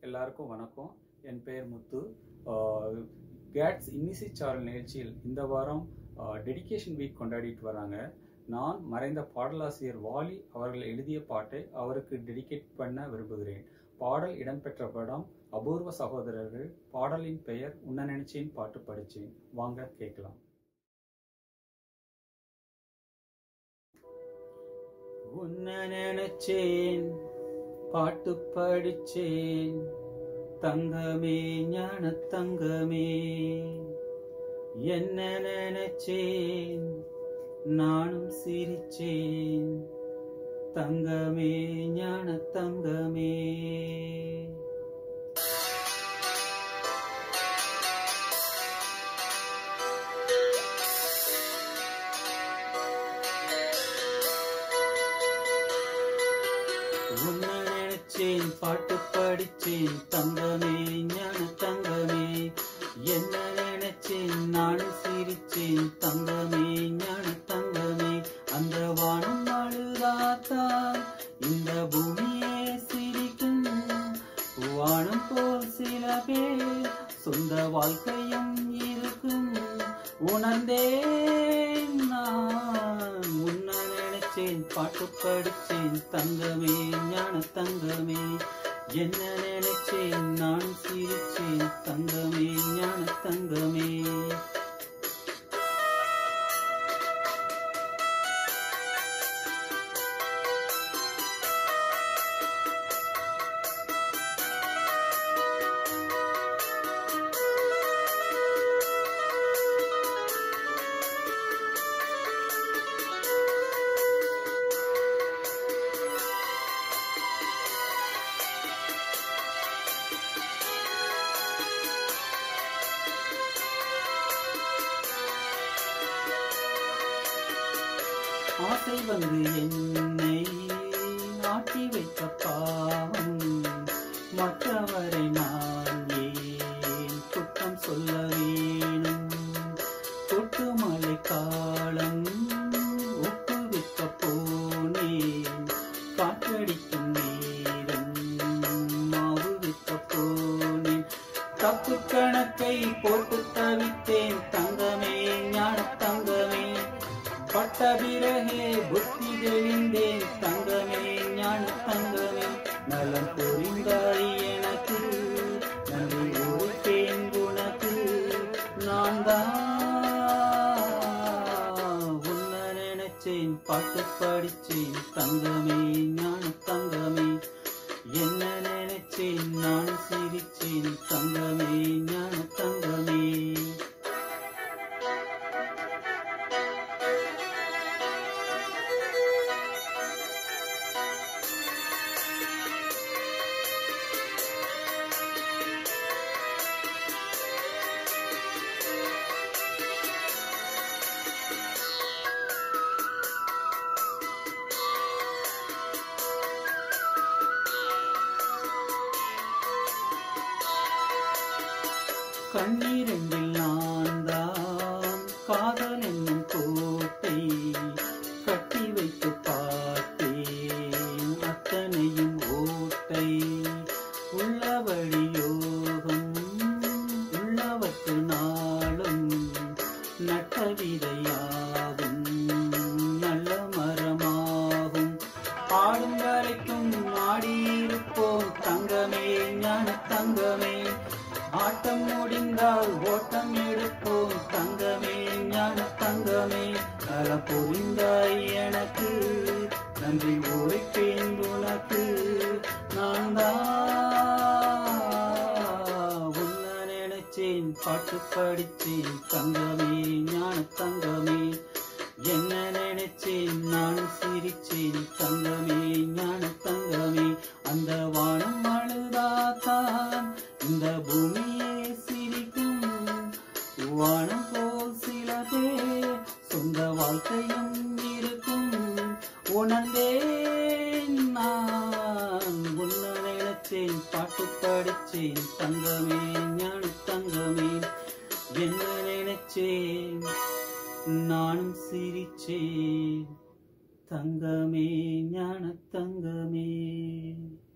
எல்லாருக்கும் வணக்கம் என் பெயர் முத்து கேட்ஸ் இன்னிசி சாரல் நிகழ்ச்சியில் இந்த வாரம் டெடிகேஷன் வீக் கொண்டாடிட்டு வராங்க நான் மறைந்த பாடலாசிரியர் வாலி அவர்கள் எழுதிய பாட்டை அவருக்கு டெடிகேட் பண்ண விரும்புகிறேன் பாடல் இடம்பெற்ற படம் அபூர்வ சகோதரர்கள் பாடலின் பெயர் உன்ன நினைச்சேன் பாட்டு படிச்சேன் வாங்க கேட்கலாம் உன்ன நினைச்சேன் பாட்டு படிச்சேன் தங்கமே ஞான தங்கமே என்ன நினைச்சேன் நானும் சிரிச்சேன் தங்கமே ஞான தங்கமே உன்ன நினைச்சேன் பாட்டு படிச்சேன் தங்கமே ஞான தங்கமே என்ன நினைச்சேன் நானும் சிரிச்சேன் தங்கமே ஞான தங்கமே அந்த வானம் அழுதாத்தான் இந்த பூமியே சிரிக்கும் வானம் போல் சில பேர் சொந்த வாழ்க்கையும் இருக்கும் உணர்ந்தேன் நான் உன்ன நினைச்சேன் பாட்டு படிச்சேன் தங்கமே ஞான தங்கமே என்ன நினைச்சேன் நான் சிரிச்சேன் தங்கமே ஞான தங்கமே ஆசை வந்து என்னை ஆட்டி வைத்த பாவம் மற்றவரை நான் ஏன் குற்றம் சொல்ல வேணும் தொட்டு மழை காலம் உப்பு விற்க போனேன் காற்றடிக்கும் நேரம் மாவு விற்க போனேன் தப்பு கணக்கை போட்டு தவித்தேன் தங்கமே ஞான தங்கமே பட்ட பிறகே புத்தி தெளிந்தேன் தங்கமே ஞான தங்கமே நலம் புரிந்தாய் எனக்கு நன்றி உரைத்தேன் உனக்கு நான் தான் உன்ன நினைச்சேன் பாட்டு படிச்சேன் தங்கமே ஞான தங்கமே என்ன நினைச்சேன் நான் சிரிச்சேன் தங்கமே ஞான தங்கமே கண்ணீரெண்டில் நான் தான் காதல் என்னும் கோட்டை கட்டி வைத்து பார்த்தேன் அத்தனையும் ஓட்டை உள்ள வழியோகம் உள்ளவற்று நாளும் நட்ட விதையாகும் நல்ல மரமாகும் ஆடும் வரைக்கும் ஆடியிருப்போம் தங்கமே ஞான தங்கமே ஆட்டம் முடிந்தால் ஓட்டம் எடுப்போம் தங்கமே ஞான தங்கமே நல புரிந்தாய் எனக்கு நன்றி உரைப்பேன் உனக்கு நான் தான் உன்ன நினைச்சேன் பாட்டு படிச்சேன் தங்கமே ஞான தங்கமே என்ன நினைச்சேன் நான் சிரிச்சேன் தங்கமே ஞான தங்கமே அந்த வானம் அழுதாத்தான் இந்த பூமியே சிரிக்கும் வானம் போல் சில பேர் சொந்த வாழ்க்கையும் இருக்கும் உணர்ந்தேன் நான் உன்ன நினைச்சேன் பாட்டு படிச்சேன் தங்கமே ஞான தங்கமே என்ன நினைச்சேன் நானும் சிரிச்சேன் தங்கமே ஞான தங்கமே